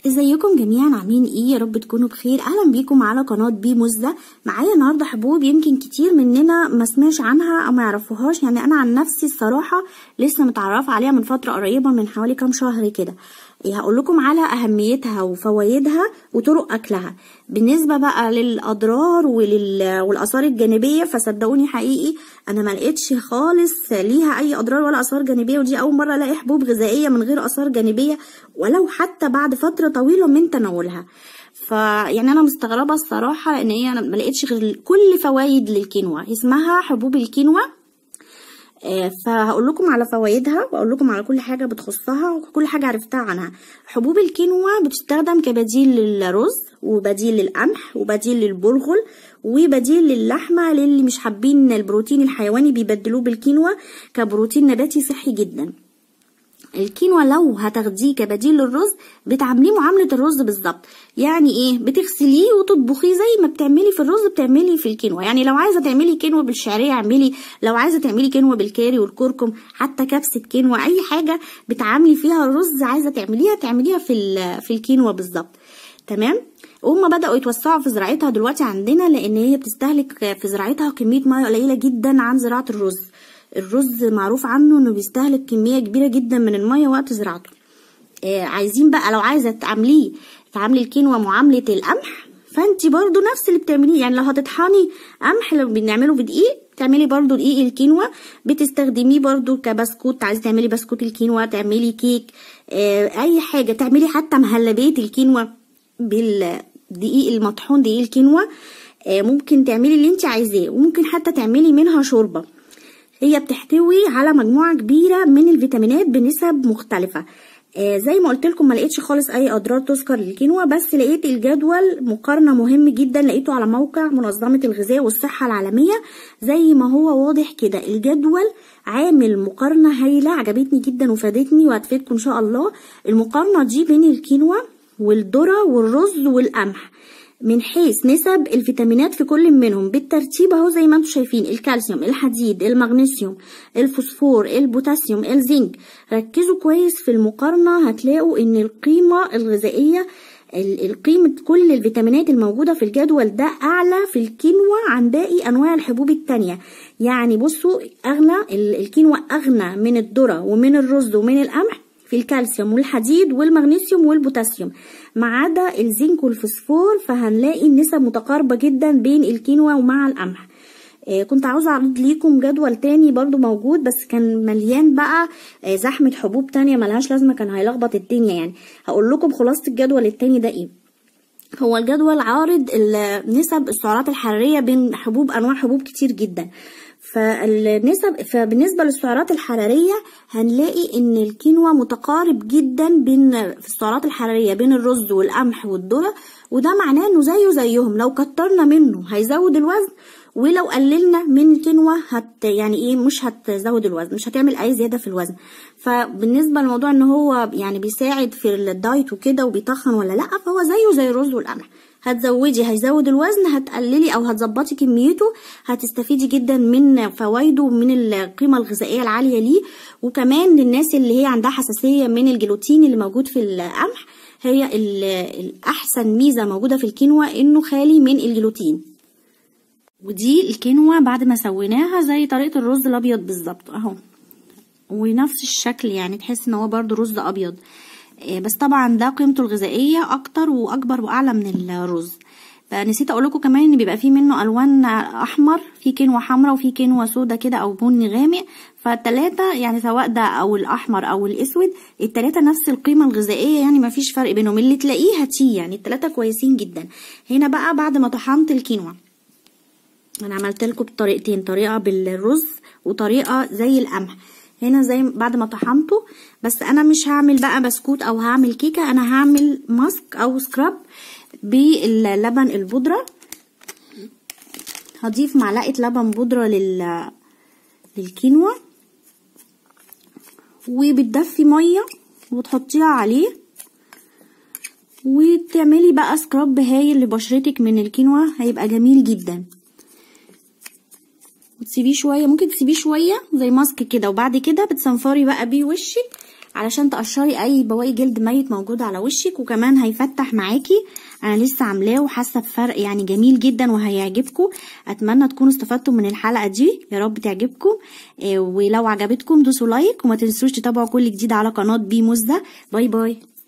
ازيكم جميعا عاملين ايه يا رب تكونوا بخير اهلا بيكم على قناه بي مزه معايا النهارده حبوب يمكن كتير مننا ما سمعش عنها او ما يعرفوهاش يعني انا عن نفسي الصراحه لسه متعرفه عليها من فتره قريبه من حوالي كام شهر كده هقول لكم على اهميتها وفوائدها وطرق اكلها بالنسبه بقى للاضرار ولل... والاثار الجانبيه فصدقوني حقيقي انا ما لقيتش خالص ليها اي اضرار ولا اثار جانبيه ودي اول مره الاقي حبوب غذائيه من غير اثار جانبيه ولو حتى بعد فتره طويله من تناولها فيعني انا مستغربه الصراحه لان هي انا ما لقيتش غير كل فوائد للكينوا اسمها حبوب الكينوا فهقول لكم على فوائدها واقول لكم على كل حاجه بتخصها وكل حاجه عرفتها عنها حبوب الكينوا بتستخدم كبديل للرز وبديل للقمح وبديل للبرغل وبديل للحمه للي مش حابين البروتين الحيواني بيبدلوه بالكينوا كبروتين نباتي صحي جدا الكينوا لو هتاخديه كبديل للرز بتعامليه معامله الرز بالظبط يعني ايه بتغسليه وتطبخيه زي ما بتعملي في الرز بتعملي في الكينوا يعني لو عايزه تعملي كينوا بالشعريه اعملي لو عايزه تعملي كينوا بالكاري والكركم حتى كبسه كينوا اي حاجه بتعاملي فيها الرز عايزه تعمليها تعمليها في في الكينوا بالظبط تمام وهم بدأوا يتوسعوا في زراعتها دلوقتي عندنا لأن هي بتستهلك في زراعتها كمية مية قليلة جدا عن زراعة الرز الرز معروف عنه انه بيستهلك كميه كبيره جدا من الميه وقت زراعته آه عايزين بقى لو عايزه تعمليه تعاملي الكينوا معامله القمح فانت برضو نفس اللي بتعمليه يعني لو هتطحني قمح لو بنعمله بدقيق تعملي برضو دقيق الكينوا بتستخدميه برضو كبسكوت عايزه تعملي بسكوت الكينوا تعملي كيك آه اي حاجه تعملي حتى مهلبيه الكينوا بالدقيق المطحون دقيق الكينوا آه ممكن تعملي اللي انت عايزاه وممكن حتى تعملي منها شوربه هي بتحتوي على مجموعه كبيره من الفيتامينات بنسب مختلفه آه زي ما قلت لكم ما لقيتش خالص اي اضرار تذكر للكينوا بس لقيت الجدول مقارنه مهم جدا لقيته على موقع منظمه الغذاء والصحه العالميه زي ما هو واضح كده الجدول عامل مقارنه هايله عجبتني جدا وفادتني وهتفيدكم ان شاء الله المقارنه دي بين الكينوا والذره والرز والقمح من حيث نسب الفيتامينات في كل منهم بالترتيب اهو زي ما انتم شايفين الكالسيوم الحديد المغنيسيوم الفوسفور البوتاسيوم الزنك ركزوا كويس في المقارنة هتلاقوا ان القيمة الغذائية القيمة كل الفيتامينات الموجودة في الجدول ده أعلى في الكينوا عن باقي أنواع الحبوب التانية يعني بصوا أغنى الكينوا أغنى من الذرة ومن الرز ومن القمح في الكالسيوم والحديد والمغنيسيوم والبوتاسيوم ما عدا الزنك والفوسفور فهنلاقي النسب متقاربة جدا بين الكينوا ومع القمح آه كنت عاوزة أعرض ليكم جدول تاني برضو موجود بس كان مليان بقى آه زحمة حبوب تانية ملهاش لازمة كان هيلخبط الدنيا يعني هقول لكم خلاصة الجدول التاني ده ايه هو الجدول عارض نسب السعرات الحرارية بين حبوب أنواع حبوب كتير جدا فالنسب فبالنسبه للسعرات الحراريه هنلاقي ان الكينوا متقارب جدا بين في السعرات الحراريه بين الرز والقمح والذره وده معناه انه زيه زيهم لو كترنا منه هيزود الوزن ولو قللنا من الكينوا هت يعني ايه مش هتزود الوزن مش هتعمل اي زياده في الوزن فبالنسبه لموضوع ان هو يعني بيساعد في الدايت وكده وبيتخن ولا لا فهو زيه زي الرز والقمح هتزودي هيزود الوزن هتقللي او هتظبطي كميته هتستفيدي جدا من فوائده ومن القيمه الغذائيه العاليه ليه وكمان للناس اللي هي عندها حساسيه من الجلوتين اللي موجود في القمح هي الاحسن ميزه موجوده في الكينوا انه خالي من الجلوتين ودي الكينوا بعد ما سويناها زي طريقه الرز الابيض بالظبط اهو ونفس الشكل يعني تحس ان هو برضو رز ابيض بس طبعا ده قيمته الغذائية أكتر وأكبر وأعلى من الرز فنسيت أقول لكم كمان إن بيبقى فيه منه ألوان أحمر في كينوا حمرا وفي كينوا سودا كده أو بني غامق فالتلاتة يعني سواء ده أو الأحمر أو الأسود التلاتة نفس القيمة الغذائية يعني مفيش فرق بينهم اللي تلاقيه هاتيه يعني التلاتة كويسين جدا هنا بقى بعد ما طحنت الكينوا أنا عملت لكم بطريقتين طريقة بالرز وطريقة زي القمح هنا زي بعد ما طحنته بس انا مش هعمل بقى بسكوت او هعمل كيكه انا هعمل ماسك او سكراب باللبن البودره هضيف معلقه لبن بودره لل للكينوا وبتدفي ميه وتحطيها عليه وتعملي بقى سكراب هايل لبشرتك من الكينوا هيبقى جميل جدا وتسيبيه شويه ممكن تسيبيه شويه زي ماسك كده وبعد كده بتصنفري بقى بيه وشك علشان تقشري اي بواقي جلد ميت موجود على وشك وكمان هيفتح معاكي انا لسه عاملاه وحاسه بفرق يعني جميل جدا وهيعجبكم اتمنى تكونوا استفدتوا من الحلقه دي يا رب تعجبكم ولو عجبتكم دوسوا لايك وما تنسوش تتابعوا كل جديد على قناه بي مزه باي باي